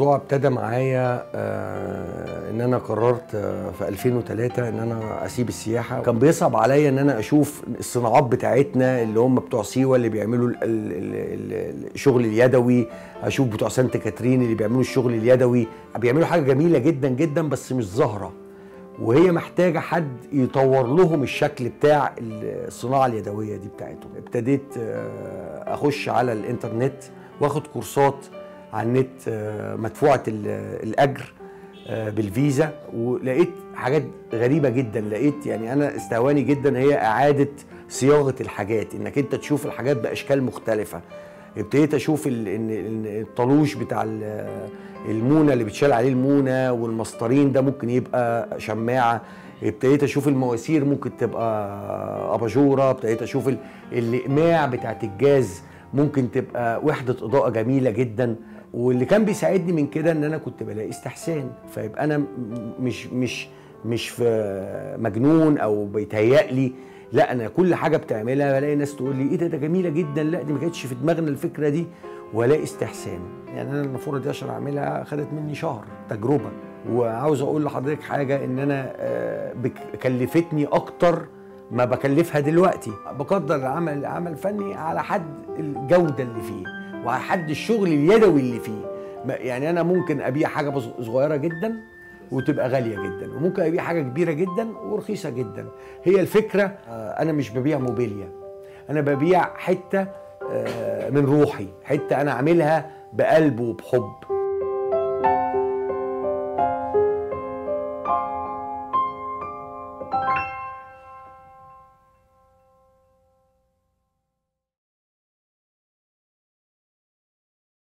الموضوع ابتدى معايا آه، ان انا قررت آه، في 2003 ان انا اسيب السياحه كان بيصعب عليا ان انا اشوف الصناعات بتاعتنا اللي هم بتوع سيوه اللي بيعملوا ال- ال- ال- الشغل اليدوي اشوف بتوع سانت كاترين اللي بيعملوا الشغل اليدوي بيعملوا حاجه جميله جدا جدا بس مش ظاهره وهي محتاجه حد يطور لهم الشكل بتاع الصناعه اليدويه دي بتاعتهم ابتديت آه، اخش على الانترنت واخد كورسات على النت آه، مدفوعه ال- الاجر آه، بالفيزا ولقيت حاجات غريبه جدا لقيت يعني انا استهواني جدا هي اعاده صياغه الحاجات انك انت تشوف الحاجات باشكال مختلفه ابتديت اشوف ال- ان إن الطلوش بتاع ال- المونه اللي بتشال عليه المونه والمسطرين ده ممكن يبقى شماعه ابتديت اشوف المواسير ممكن تبقى اباجوره ابتديت اشوف ال- الاقماع بتاعت الجاز ممكن تبقى وحده اضاءه جميله جدا واللي كان بيساعدني من كده ان انا كنت بلاقي استحسان فيبقى انا م- مش مش مش في مجنون او بيتهيأ لي لا انا كل حاجه بتعملها بلاقي ناس تقول لي ايه ده ده جميله جدا لا دي ما كانتش في دماغنا الفكره دي والاقي استحسان يعني انا المفروض دي عشان اعملها خدت مني شهر تجربه وعاوز اقول لحضرتك حاجه ان انا آه، بك- كلفتني اكتر ما بكلفها دلوقتي بقدر العمل عمل فني على حد الجوده اللي فيه وعلى حد الشغل اليدوي اللي فيه ما- يعني انا ممكن ابيع حاجه بص- صغيره جدا وتبقى غاليه جدا وممكن ابيع حاجه كبيره جدا ورخيصه جدا هي الفكره آه، انا مش ببيع موبيليا انا ببيع حته آه، من روحي حته انا عاملها بقلب وبحب